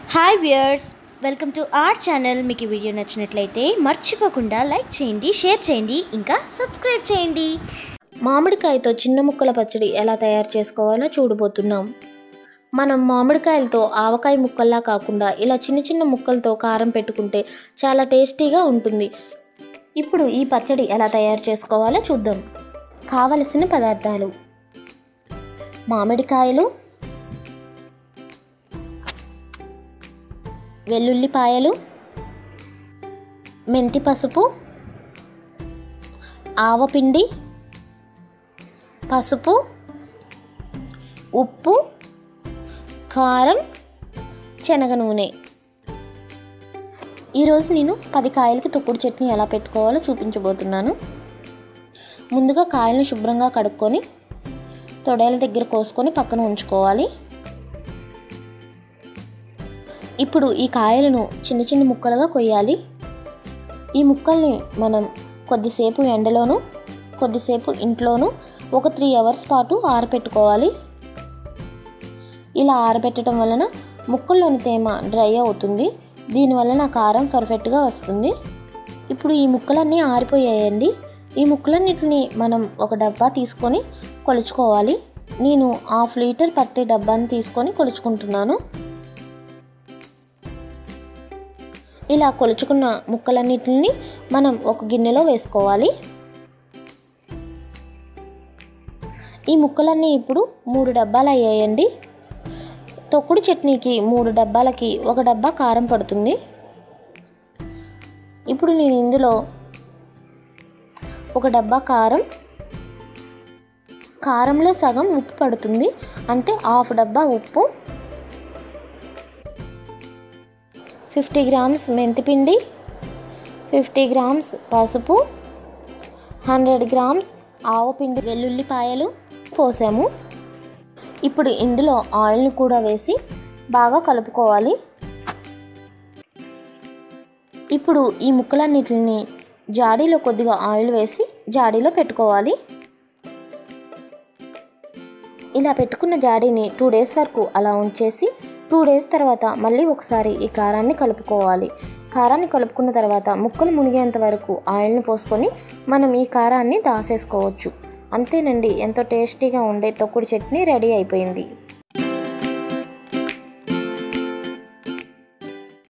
hi viewers welcome to our channel మీకు ఈ video నచ్చినట్లయితే మర్చిపోకుండా లైక్ చేయండి షేర్ చేయండి ఇంకా సబ్స్క్రైబ్ చేయండి మామిడికాయతో చిన్న ముక్కల పచ్చడి ఎలా తయారు చేసుకోవాలో చూడబోతున్నాం మనం మామిడికాయలతో ఆవకాయ ముక్కల్లా కాకుండా ఇలా చిన్న చిన్న ముక్కలతో కారం పెట్టుకుంటే చాలా టేస్టీగా ఉంటుంది ఇప్పుడు ఈ పచ్చడి ఎలా తయారు చేసుకోవాలో చూద్దాం కావలసిన పదార్థాలు మామిడికాయలు వెల్లుల్లిపాయలు మెంతి పసుపు ఆవపిండి పసుపు ఉప్పు కారం శనగ నూనె ఈరోజు నేను పది కాయలకి తొక్కుడు చట్నీ ఎలా పెట్టుకోవాలో చూపించబోతున్నాను ముందుగా కాయలను శుభ్రంగా కడుక్కొని తొడేల దగ్గర కోసుకొని పక్కన ఉంచుకోవాలి ఇప్పుడు ఈ కాయలను చిన్న చిన్న ముక్కలుగా కొయ్యాలి ఈ ముక్కల్ని మనం కొద్దిసేపు ఎండలోను కొద్దిసేపు ఇంట్లోనూ ఒక త్రీ అవర్స్ పాటు ఆరబెట్టుకోవాలి ఇలా ఆరబెట్టడం వలన ముక్కల్లోని తేమ డ్రై అవుతుంది దీనివలన కారం పర్ఫెక్ట్గా వస్తుంది ఇప్పుడు ఈ ముక్కలన్నీ ఆరిపోయాయండి ఈ ముక్కలన్నిటిని మనం ఒక డబ్బా తీసుకొని కొలుచుకోవాలి నేను హాఫ్ లీటర్ పట్టే డబ్బాని తీసుకొని కొలుచుకుంటున్నాను ఇలా కొలుచుకున్న ముక్కలన్నిటిని మనం ఒక గిన్నెలో వేసుకోవాలి ఈ ముక్కలన్నీ ఇప్పుడు మూడు డబ్బాలు అయ్యాయండి తొక్కుడు చట్నీకి మూడు డబ్బాలకి ఒక డబ్బా కారం పడుతుంది ఇప్పుడు నేను ఇందులో ఒక డబ్బా కారం కారంలో సగం ఉప్పు పడుతుంది అంటే హాఫ్ డబ్బా ఉప్పు ఫిఫ్టీ గ్రామ్స్ మెంతిపిండి ఫిఫ్టీ గ్రామ్స్ పసుపు హండ్రెడ్ గ్రామ్స్ ఆవపిండి వెల్లుల్లిపాయలు పోసాము ఇప్పుడు ఇందులో ఆయిల్ని కూడా వేసి బాగా కలుపుకోవాలి ఇప్పుడు ఈ ముక్కలన్నిటిని జాడీలో కొద్దిగా ఆయిల్ వేసి జాడీలో పెట్టుకోవాలి ఇలా పెట్టుకున్న జాడీని టూ డేస్ వరకు అలా ఉంచేసి టూ డేస్ తర్వాత మళ్ళీ ఒకసారి ఈ కారాన్ని కలుపుకోవాలి కారాన్ని కలుపుకున్న తర్వాత ముక్కలు మునిగేంత వరకు ఆయిల్ని పోసుకొని మనం ఈ కారాన్ని దాసేసుకోవచ్చు అంతేనండి ఎంతో టేస్టీగా ఉండే తొక్కుడు చట్నీ రెడీ అయిపోయింది